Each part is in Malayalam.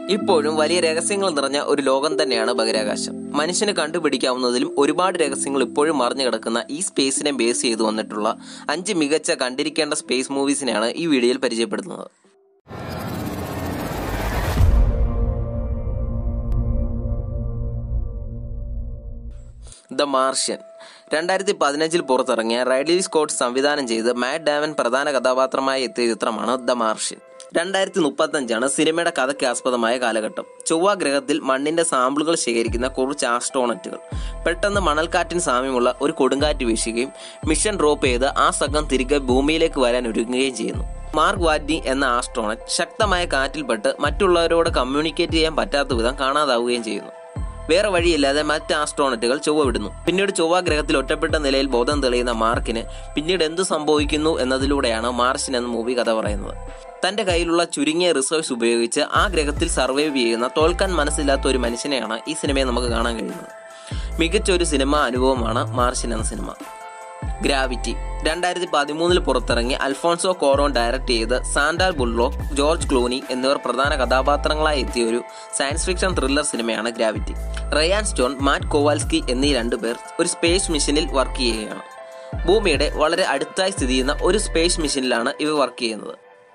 ഇപ്പോഴും വലിയ രഹസ്യങ്ങൾ നിറഞ്ഞ ഒരു ലോകം തന്നെയാണ് ബഹിരാകാശം മനുഷ്യന് കണ്ടുപിടിക്കാവുന്നതിലും ഒരുപാട് രഹസ്യങ്ങൾ ഇപ്പോഴും മറിഞ്ഞു കിടക്കുന്ന ഈ സ്പേസിനെ ബേസ് ചെയ്തു വന്നിട്ടുള്ള അഞ്ച് മികച്ച കണ്ടിരിക്കേണ്ട സ്പേസ് മൂവീസിനെയാണ് ഈ വീഡിയോയിൽ പരിചയപ്പെടുത്തുന്നത് ദ മാർഷ്യൻ രണ്ടായിരത്തി പതിനഞ്ചിൽ പുറത്തിറങ്ങിയ റൈഡ്ലി സ്കോട്ട് സംവിധാനം ചെയ്ത് മാറ്റ് ഡാമൻ പ്രധാന കഥാപാത്രമായി എത്തിയ ചിത്രമാണ് ദ മാർഷ്യൻ രണ്ടായിരത്തി മുപ്പത്തഞ്ചാണ് സിനിമയുടെ കഥയ്ക്ക് ആസ്പദമായ കാലഘട്ടം ചൊവ്വ ഗ്രഹത്തിൽ മണ്ണിന്റെ സാമ്പിളുകൾ ശേഖരിക്കുന്ന കുറച്ച് ആസ്ട്രോണറ്റുകൾ പെട്ടെന്ന് മണൽക്കാറ്റിന് സാമ്യമുള്ള ഒരു കൊടുങ്കാറ്റ് വീശുകയും മിഷൻ ഡ്രോപ്പ് ചെയ്ത് ആ സംഘം തിരികെ ഭൂമിയിലേക്ക് വരാൻ ഒരുങ്ങുകയും ചെയ്യുന്നു മാർക്ക് വാറ്റ്നി എന്ന ആസ്ട്രോണറ്റ് ശക്തമായ കാറ്റിൽപ്പെട്ട് മറ്റുള്ളവരോട് കമ്മ്യൂണിക്കേറ്റ് ചെയ്യാൻ പറ്റാത്ത വിധം കാണാതാവുകയും ചെയ്യുന്നു വേറെ വഴിയില്ലാതെ മറ്റ് ആസ്ട്രോണറ്റുകൾ ചൊവ്വ വിടുന്നു പിന്നീട് ചൊവ്വ ഗ്രഹത്തിൽ ഒറ്റപ്പെട്ട നിലയിൽ ബോധം തെളിയുന്ന മാർക്കിന് പിന്നീട് എന്ത് സംഭവിക്കുന്നു എന്നതിലൂടെയാണ് മാർഷ്യൻ എന്ന മൂവി കഥ പറയുന്നത് തന്റെ കയ്യിലുള്ള ചുരുങ്ങിയ റിസോഴ്സ് ഉപയോഗിച്ച് ആ ഗ്രഹത്തിൽ സർവൈവ് ചെയ്യുന്ന തോൽക്കാൻ മനസ്സില്ലാത്ത ഒരു മനുഷ്യനെയാണ് ഈ സിനിമയെ നമുക്ക് കാണാൻ കഴിയുന്നത് മികച്ച ഒരു സിനിമ അനുഭവമാണ് മാർഷ്യൻ എന്ന സിനിമ ഗ്രാവിറ്റി രണ്ടായിരത്തി പതിമൂന്നിൽ പുറത്തിറങ്ങി അൽഫോൺസോ കോറോൺ ഡയറക്ട് ചെയ്ത് സാൻഡാർ ബുൾലോക്ക് ജോർജ് ക്ലൂനി എന്നിവർ പ്രധാന കഥാപാത്രങ്ങളായി എത്തിയ ഒരു സയൻസ് ഫിക്ഷൻ ത്രില്ലർ സിനിമയാണ് gravity Ryan Stone Matt Kowalski എന്നീ രണ്ടുപേർ ഒരു സ്പേസ് മിഷനിൽ വർക്ക് ചെയ്യുകയാണ് ഭൂമിയുടെ വളരെ അടുത്തായി സ്ഥിതി ചെയ്യുന്ന ഒരു സ്പേസ് മിഷനിലാണ് ഇവർ വർക്ക് ചെയ്യുന്നത്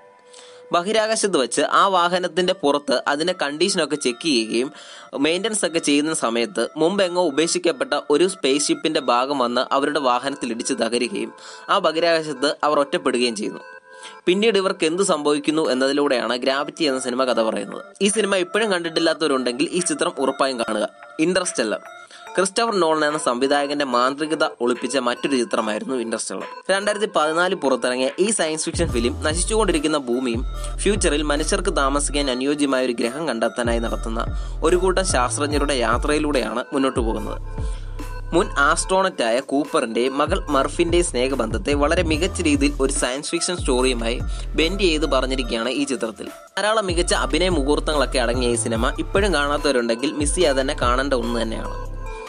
ബഹിരാകാശത്ത് വെച്ച് ആ വാഹനത്തിന്റെ പുറത്ത് അതിന്റെ കണ്ടീഷനൊക്കെ ചെക്ക് ചെയ്യുകയും മെയിൻ്റനൻസ് ഒക്കെ ചെയ്യുന്ന സമയത്ത് മുമ്പെങ്ങോ ഉപേക്ഷിക്കപ്പെട്ട ഒരു സ്പേസ് ഷിപ്പിന്റെ ഭാഗം വന്ന് അവരുടെ വാഹനത്തിൽ ഇടിച്ച് തകരുകയും ആ ബഹിരാകാശത്ത് അവർ ഒറ്റപ്പെടുകയും ചെയ്യുന്നു പിന്നീട് ഇവർക്ക് എന്ത് സംഭവിക്കുന്നു എന്നതിലൂടെയാണ് ഗ്രാവിറ്റി എന്ന സിനിമ കഥ പറയുന്നത് ഈ സിനിമ ഇപ്പോഴും കണ്ടിട്ടില്ലാത്തവരുണ്ടെങ്കിൽ ഈ ചിത്രം ഉറപ്പായും കാണുക ഇൻട്രസ്റ്റെല്ലർ ക്രിസ്റ്റഫർ നോളൻ എന്ന സംവിധായകന്റെ മാന്ത്രികത ഒളിപ്പിച്ച മറ്റൊരു ചിത്രമായിരുന്നു ഇൻട്രസ്റ്റെല്ലർ രണ്ടായിരത്തി പതിനാലിൽ പുറത്തിറങ്ങിയ ഈ സയൻസ് ഫിക്ഷൻ ഫിലിം നശിച്ചുകൊണ്ടിരിക്കുന്ന ഭൂമിയും ഫ്യൂച്ചറിൽ മനുഷ്യർക്ക് താമസിക്കാൻ അനുയോജ്യമായ ഒരു ഗ്രഹം കണ്ടെത്താനായി നടത്തുന്ന ഒരു കൂട്ടം ശാസ്ത്രജ്ഞരുടെ യാത്രയിലൂടെയാണ് മുന്നോട്ട് പോകുന്നത് മുൻ ആസ്ട്രോണറ്റായ കൂപ്പറിന്റെയും മകൾ മർഫിന്റെയും സ്നേഹബന്ധത്തെ വളരെ മികച്ച രീതിയിൽ ഒരു സയൻസ് ഫിക്ഷൻ സ്റ്റോറിയുമായി ബെൻഡ് ചെയ്ത് പറഞ്ഞിരിക്കുകയാണ് ഈ ചിത്രത്തിൽ ധാരാളം മികച്ച അഭിനയ മുഹൂർത്തങ്ങളൊക്കെ അടങ്ങിയ ഈ സിനിമ ഇപ്പോഴും കാണാത്തവരുണ്ടെങ്കിൽ മിസ് ചെയ്യാതെ തന്നെ കാണേണ്ട ഒന്ന് തന്നെയാണ്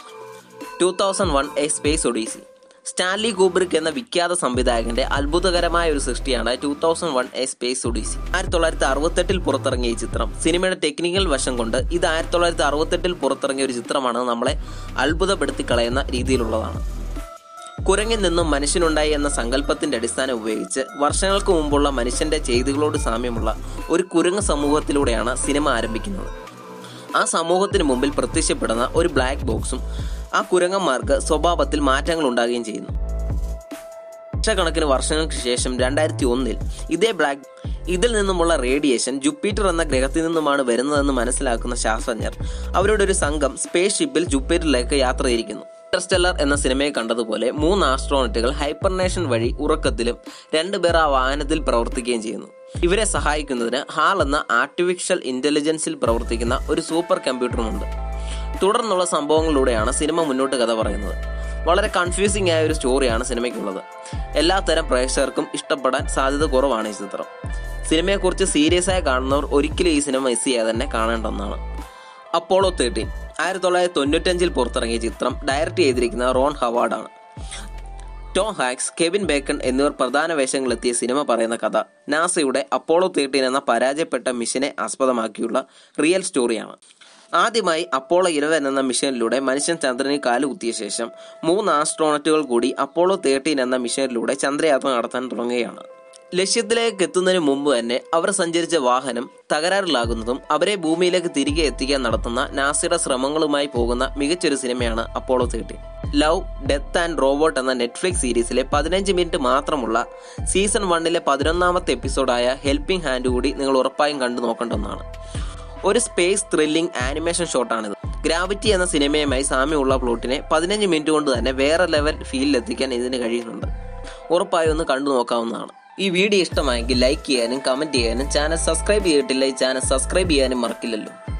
two thousand one a space odyssey Stanley Kubrick എന്ന വിഖ്യാത സംവിധായകന്റെ അത്ഭുതകരമായ ഒരു സൃഷ്ടിയാണ് two thousand one a space odyssey ആയിരത്തി തൊള്ളായിരത്തി അറുപത്തെട്ടിൽ പുറത്തിറങ്ങിയ ഈ ചിത്രം സിനിമയുടെ ടെക്നിക്കൽ വശം കൊണ്ട് ഇത് ആയിരത്തി തൊള്ളായിരത്തി അറുപത്തെട്ടിൽ പുറത്തിറങ്ങിയ ഒരു ചിത്രമാണ് നമ്മളെ അത്ഭുതപ്പെടുത്തി കളയുന്ന രീതിയിലുള്ളതാണ് കുരങ്ങിൽ നിന്നും മനുഷ്യനുണ്ടായി എന്ന സങ്കല്പത്തിന്റെ അടിസ്ഥാനം ഉപയോഗിച്ച് വർഷങ്ങൾക്ക് മുമ്പുള്ള മനുഷ്യന്റെ ചെയ്തികളോട് സാമ്യമുള്ള ഒരു കുരങ്ങ് സമൂഹത്തിലൂടെയാണ് സിനിമ ആരംഭിക്കുന്നത് ആ സമൂഹത്തിന് മുമ്പിൽ പ്രത്യക്ഷപ്പെടുന്ന ഒരു ബ്ലാക്ക് ബോക്സും ആ കുരങ്ങന്മാർക്ക് സ്വഭാവത്തിൽ മാറ്റങ്ങൾ ഉണ്ടാകുകയും ചെയ്യുന്നു ലക്ഷക്കണക്കിന് വർഷങ്ങൾക്ക് ശേഷം രണ്ടായിരത്തി ഒന്നിൽ ഇതേ ബ്ലാക്ക് ഇതിൽ നിന്നുമുള്ള റേഡിയേഷൻ ജുപ്പിറ്റർ എന്ന ഗ്രഹത്തിൽ നിന്നുമാണ് വരുന്നതെന്ന് മനസ്സിലാക്കുന്ന ശാസ്ത്രജ്ഞർ അവരുടെ ഒരു സംഘം സ്പേസ് ഷിപ്പിൽ ജുപ്പിറ്ററിലേക്ക് യാത്ര തിരിക്കുന്നു ഇന്റർസ്റ്റെല്ലർ എന്ന സിനിമയെ കണ്ടതുപോലെ മൂന്ന് ആസ്ട്രോണറ്റുകൾ ഹൈപ്പർനേഷൻ വഴി ഉറക്കത്തിലും രണ്ടുപേർ ആ വാഹനത്തിൽ പ്രവർത്തിക്കുകയും ചെയ്യുന്നു ഇവരെ സഹായിക്കുന്നതിന് ഹാൾ എന്ന ആർട്ടിഫിഷ്യൽ ഇന്റലിജൻസിൽ പ്രവർത്തിക്കുന്ന ഒരു സൂപ്പർ കമ്പ്യൂട്ടറുമുണ്ട് തുടർന്നുള്ള സംഭവങ്ങളിലൂടെയാണ് സിനിമ മുന്നോട്ട് കഥ പറയുന്നത് വളരെ കൺഫ്യൂസിംഗ് ആയ ഒരു സ്റ്റോറിയാണ് സിനിമയ്ക്കുള്ളത് എല്ലാത്തരം പ്രേക്ഷകർക്കും ഇഷ്ടപ്പെടാൻ സാധ്യത കുറവാണ് ഈ ചിത്രം സിനിമയെക്കുറിച്ച് സീരിയസ് ആയി കാണുന്നവർ ഒരിക്കലും ഈ സിനിമ മിസ് ചെയ്യാതെ തന്നെ കാണേണ്ട ഒന്നാണ് അപ്പോളോ തേർട്ടീൻ ആയിരത്തി തൊള്ളായിരത്തി തൊണ്ണൂറ്റഞ്ചിൽ പുറത്തിറങ്ങിയ ചിത്രം ഡയറക്റ്റ് ചെയ്തിരിക്കുന്ന റോൺ ഹവാർഡാണ് ടോം ഹാക്സ് കെവിൻ ബേക്കൺ എന്നിവർ പ്രധാന വേഷങ്ങളെത്തിയ സിനിമ പറയുന്ന കഥ നാസയുടെ അപ്പോളോ തേർട്ടീൻ എന്ന പരാജയപ്പെട്ട മിഷനെ ആസ്പദമാക്കിയുള്ള റിയൽ സ്റ്റോറിയാണ് ആദ്യമായി അപ്പോളോ ഇലവൻ എന്ന മിഷനിലൂടെ മനുഷ്യൻ ചന്ദ്രനിൽ കാലുകുത്തിയ ശേഷം മൂന്ന് ആസ്ട്രോണറ്റുകൾ കൂടി അപ്പോളോ തേർട്ടീൻ എന്ന മിഷനിലൂടെ ചന്ദ്രയാത്ര നടത്താൻ തുടങ്ങുകയാണ് ലക്ഷ്യത്തിലേക്ക് എത്തുന്നതിന് മുമ്പ് തന്നെ അവർ സഞ്ചരിച്ച വാഹനം തകരാറിലാകുന്നതും അവരെ ഭൂമിയിലേക്ക് തിരികെ എത്തിക്കാൻ നടത്തുന്ന നാസയുടെ ശ്രമങ്ങളുമായി പോകുന്ന മികച്ചൊരു സിനിമയാണ് Apollo thirteen love death and robot എന്ന നെറ്റ്ഫ്ലിക്സ് സീരീസിലെ പതിനഞ്ച് മിനിറ്റ് മാത്രമുള്ള സീസൺ വണ്ണിലെ പതിനൊന്നാമത്തെ എപ്പിസോഡായ ഹെൽപ്പിംഗ് ഹാൻഡ് കൂടി നിങ്ങൾ ഉറപ്പായും കണ്ടു നോക്കേണ്ട ഒന്നാണ് ഒരു സ്പേസ് ത്രില്ലിംഗ് ആനിമേഷൻ ഷോട്ടാണിത് ഗ്രാവിറ്റി എന്ന സിനിമയുമായി സാമ്യമുള്ള പ്ലോട്ടിനെ പതിനഞ്ച് മിനിറ്റ് കൊണ്ട് തന്നെ വേറെ ലെവൽ ഫീലിലെത്തിക്കാൻ ഇതിന് കഴിയുന്നുണ്ട് ഉറപ്പായും ഒന്ന് കണ്ടു നോക്കാവുന്നതാണ് ഈ വീഡിയോ ഇഷ്ടമായെങ്കിൽ ലൈക്ക് ചെയ്യാനും കമന്റ് ചെയ്യാനും ചാനൽ സബ്സ്ക്രൈബ് ചെയ്തിട്ടില്ല ഈ ചാനൽ സബ്സ്ക്രൈബ് ചെയ്യാനും മറക്കില്ലല്ലോ